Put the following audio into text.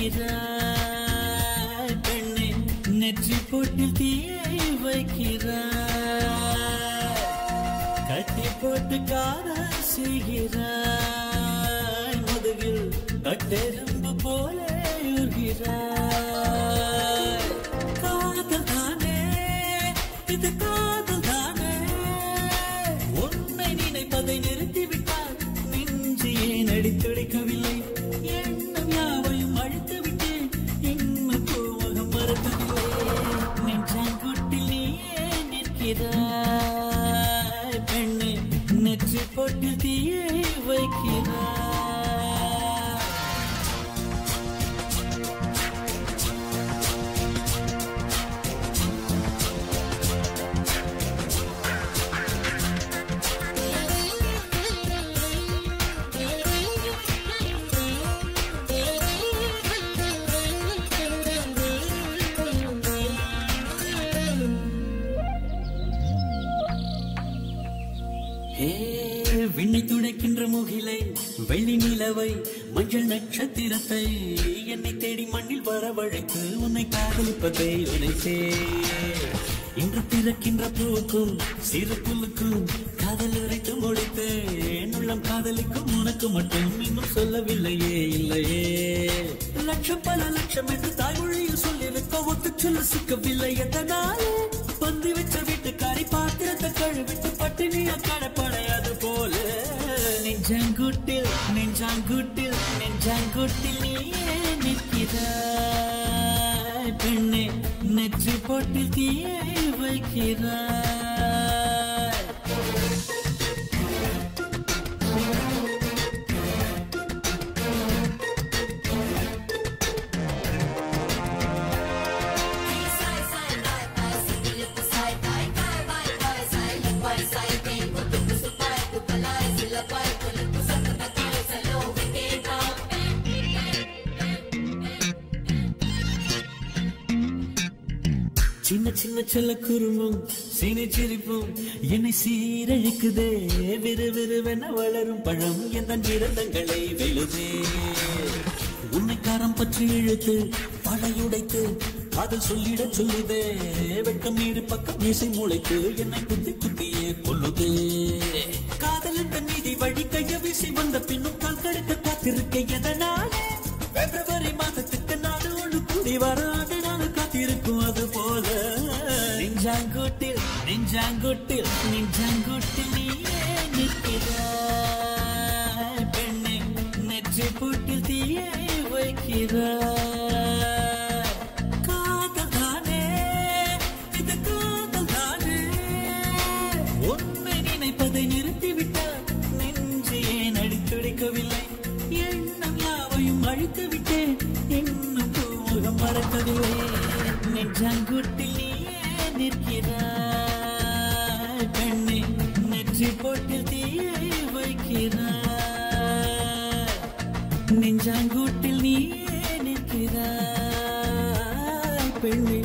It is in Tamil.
நிற்கிறாய் பெண்ணே நெற்றி போட்டில் தீயை வைக்கிறாய் கட்டி போட்டு கார செய்கிறாய் முதுகில் கட்டெரும்பு போல உருகிறாய் காதல் தானே இது காதல் தானே உன்னை நினைப்பதை நிறுத்திவிட்டால் நெஞ்சு ஏன் அடித்துடைக்கவில்லை எண்ணம் யாவையும் அழித்து விட்டேன் இன்னும் கோவகம் மறக்கவில்லை நெஞ்சாங்குட்டில் நீயே நிற்கிறாய் பெண்ணே நெற்றி போட்டு தீயை வைக்கிறாய் ஏ, விண்ணை துடைக்கின்ற முகிலை வெள்ளி நிலவை மஞ்சள் நட்சத்திரத்தை என்னை தேடி மண்ணில் வரவழைத்து உன்னை காதலிப்பதை நினைத்தே இன்று பிறக்கின்ற பூக்கும் சிறு புல்லுக்கும் காதல் உரைத்து முடித்தேன் உள்ளம் காதலிக்கும் உனக்கு மட்டும் இன்னும் சொல்லவில்லையே இல்லையே லட்சம் பல லட்சம் என்று தாய்மொழியில் சொல்லியிருக்க ஒத்து சொல்ல சிக்கவில்லை எதனாலே பந்து வச்ச வீட்டுக்காரி பாத்திரத்தை கழுவிட்டு பட்டினிய கடப்படையாது போல நெஞ்சாங்குட்டில் நெஞ்சாங்குட்டில் நெஞ்சாங்குட்டில் நீயே நிற்கிறாய் பெண்ணே நெற்றி போட்டு தீயை வைக்கிறாய் சின்ன சின்ன செல்ல குருமும் சீனை சிரிப்பும் என்னை சீரழிக்குதே விறு விறுவென வளரும் பழம் எந்த நிறந்தங்களை வெளுதே உன்னை காரம் பற்றி இழுத்து பழையுடைத்து காதல் சொல்லிட சொல்லுதே வெட்கம் நீரு பக்கம் மீசை முளைத்து என்னை குத்தி குத்தியே கொல்லுதே காதல் என்ற நீதி வழி கைய வீசி வந்த பின்னும் கால் கடுக்க காத்திருக்க எதனாலே பிப்ரவரி மாதத்துக்கு நாடு ஒன்று கூடி வராது நாடு காத்திருக்கும் அது போல நெஞ்சாங்குட்டில் நெஞ்சாங்குட்டில் நெஞ்சாங்குட்டில் நீயே நிற்கிறாய் பெண்ணே நெற்றி பூட்டில் தீயை வைக்கிறாய் காதல் தானே இது காதல் தானே உன்னை நினைப்பதை நிறுத்திவிட்டால் நெஞ்சு ஏன் அடித்துடைக்கவில்லை எண்ணம் யாவையும் அழித்து விட்டேன் இன்னும் பூமுகம் மறக்கவில்லை நெஞ்சாங்குட்டில் நீயே நிற்கிறாய் பெண்ணே நெற்றி போட்டில் தீயை வைக்கிறாய் நெஞ்சாங்கூட்டில் நீயே நிற்கிறாய் பெண்ணே